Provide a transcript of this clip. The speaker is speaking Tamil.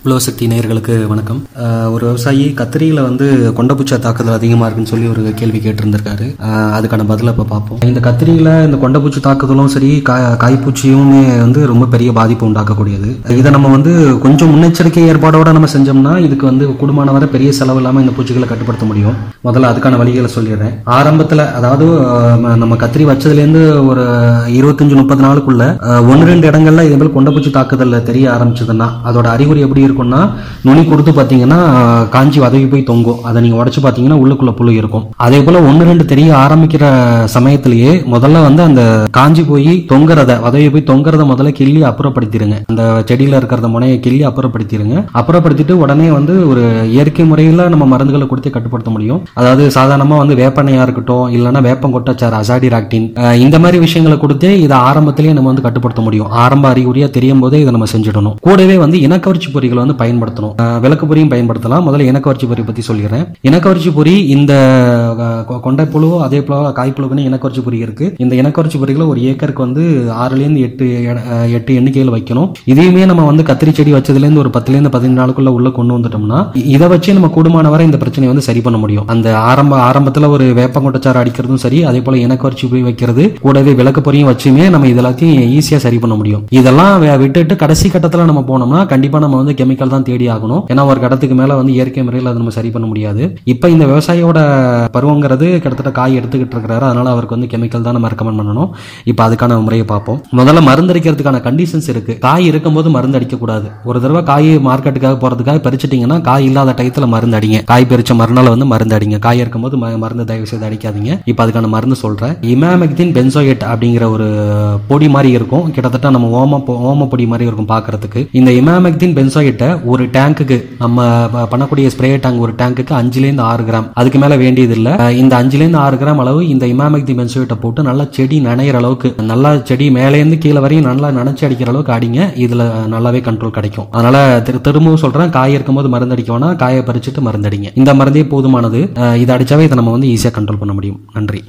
உழவசக்தி நேயர்களுக்கு வணக்கம் அஹ் ஒரு விவசாயி கத்திரியில வந்து கொண்டபூச்சா தாக்குதல் அதிகமா இருக்குன்னு சொல்லி ஒரு கேள்வி கேட்டிருந்திருக்காரு அஹ் அதுக்கான பதிலை இப்ப பார்ப்போம் இந்த கத்திரியில இந்த கொண்டபூச்சி தாக்குதலும் சரி கா- காய்ப்பூச்சியுமே வந்து ரொம்ப பெரிய பாதிப்பு உண்டாக்கக்கூடியது இதை நம்ம வந்து கொஞ்சம் முன்னெச்சரிக்கை ஏற்பாடோட நம்ம செஞ்சோம்னா இதுக்கு வந்து கூடுமான வரை பெரிய செலவு இல்லாம இந்த பூச்சிகளை கட்டுப்படுத்த முடியும் முதல்ல அதுக்கான வழிகளை சொல்லிடுறேன் ஆரம்பத்துல அதாவது அஹ், ம- நம்ம கத்திரி வச்சதுல இருந்து ஒரு இருபத்தஞ்சு முப்பது நாளுக்குள்ள அஹ், ஒன்று ரெண்டு இடங்கள்ல இதே போல கொண்டப்பூச்சி தாக்குதல் தெரிய ஆரம்பிச்சதுன்னா அதோட அறிகுறி எப்படி இருக்கும்னா நுனி கொடுத்து பாத்தீங்கன்னா அஹ், காஞ்சி வதவி போய் தொங்கும் அதை நீங்க உடைச்சு பாத்தீங்கன்னா உள்ளுக்குள்ள புழு இருக்கும் அதே போல ஒன்று ரெண்டு தெரிய ஆரம்பிக்கிற சமயத்திலேயே முதல்ல வந்து அந்த காஞ்சி போய் தொங்குறத வதவி போய் தொங்குறத முதல்ல கிள்ளி அப்புறப்படுத்திடுங்க அந்த செடியில இருக்கிறத முனையை கிள்ளி அப்புறப்படுத்திடுங்க அப்புறப்படுத்திட்டு உடனே வந்து ஒரு இயற்கை முறையில நம்ம மருந்துகளை கொடுத்து கட்டுப்படுத்த முடியும் அதாவது சாதாரணமா வந்து வேப்பெண்ணையா இருக்கட்டும் இல்லைன்னா வேப்பம் கொட்டச்சார் அசாடிராக்டின் அஹ் இந்த மாதிரி விஷயங்களை கொடுத்து இதை ஆரம்பத்திலேயே நம்ம வந்து கட்டுப்படுத்த முடியும் ஆரம்ப அறிகுறியா தெரியும் போதே இதை நம்ம செஞ்சிடணும் கூடவே வந்து இனக்கவர்ச்சி பொறிகளை வந்து பயன்படுத்தணும் அஹ் விளக்கு பொரியும் பயன்படுத்தலாம் முதல்ல இனக்கவர்ச்சி பொறி பத்தி சொல்லிடுறேன் இனக்கவர்ச்சி பொறி இந்த அஹ், கொ- கொண்டைப்புழு அதே போல காய்ப்புழுக்குன்னு இனக்கவர்ச்சி பொறி இருக்கு இந்த இனக்கவர்ச்சி பொறிகளை ஒரு ஏக்கருக்கு வந்து ஆறுல இருந்து எட்டு எட- அஹ், எட்டு எண்ணிக்கையில் வைக்கணும் இதையுமே நம்ம வந்து கத்திரி செடி வச்சதுல இருந்து ஒரு பத்துல இருந்து பதினஞ்சு நாளுக்குள்ள உள்ள கொண்டு வந்துட்டோம்னா இ- இதை வச்சு நம்ம கூடுமான வரை இந்த பிரச்சனையை வந்து சரி பண்ண முடியும் அந்த ஆரம்ப ஆரம்பத்துல ஒரு வேப்பங்கொட்டச்சாறு அடிக்கிறதும் சரி அதே போல இனக்கவர்ச்சி போய் வைக்கிறது கூடவே விளக்கு பொறியும் வச்சுமே நம்ம இது எல்லாத்தையும் ஈஸியா சரி பண்ண முடியும் இதெல்லாம் வே- விட்டுட்டு கடைசி கட்டத்துல நம்ம போனோம்னா கண்டிப்பா நம்ம வந்து கெமிக்கல் தான் தேடி ஆகணும் ஏன்னா ஒரு கடத்துக்கு மேல வந்து இயற்கை முறையில் அதை நம்ம சரி பண்ண முடியாது இப்ப இந்த விவசாயியோட பருவங்கிறது கிட்டத்தட்ட காய் எடுத்துக்கிட்டு இருக்கிறாரு அதனால அவருக்கு வந்து கெமிக்கல் தான் நம்ம ரெக்கமெண்ட் பண்ணணும் இப்போ அதுக்கான முறையை பார்ப்போம் முதல்ல மருந்து அடிக்கிறதுக்கான கண்டிஷன்ஸ் இருக்கு காய் இருக்கும்போது மருந்து அடிக்க கூடாது ஒரு தடவை காய் மார்க்கெட்டுக்காக போறதுக்காக பறிச்சிட்டீங்கன்னா காய் இல்லாத டயத்துல மருந்து அடிங்க காய் பறிச்ச மறுநாள் வந்து மருந்து அடிங்க காய் இருக்கும்போது ம- மருந்து தயவு செய்து அடிக்காதீங்க இப்போ அதுக்கான மருந்து சொல்றேன் இமாமெக்தின் பென்சோயேட் அப்படிங்கிற ஒரு பொடி மாதிரி இருக்கும் கிட்டத்தட்ட நம்ம ஓம பொ- ஓம பொடி மாதிரி இருக்கும் பார்க்கிறதுக்கு இந்த இமாமெக்தின் பென்சோயேட்டை ஒரு டேங்க்குக்கு நம்ம ப- பண்ணக்கூடிய ஸ்ப்ரே டேங்க் ஒரு டேங்க்குக்கு அஞ்சுலேருந்து ஆறு கிராம் அதுக்கு மேல வேண்டியது இல்ல அஹ் இந்த அஞ்சுலேருந்து ஆறு கிராம் அளவு இந்த இமாமெக்தி பென்சோயேட்டை போட்டு நல்லா செடி நனையிற அளவுக்கு நல்லா செடி மேலேருந்து கீழே வரையும் நல்லா நனைச்சு அடிக்கிற அளவுக்கு அடிங்க இதுல நல்லாவே கண்ட்ரோல் கிடைக்கும் அதனால திரு- திரும்பவும் சொல்றேன் காய் இருக்கும்போது மருந்து அடிக்க வேணாம் காயை பறிச்சுட்டு மருந்து அடிங்க இந்த மருந்தே போதுமானது அஹ் இதை அடிச்சாவே இதை நம்ம வந்து ஈஸியா கண்ட்ரோல் பண்ண முடியும் நன்றி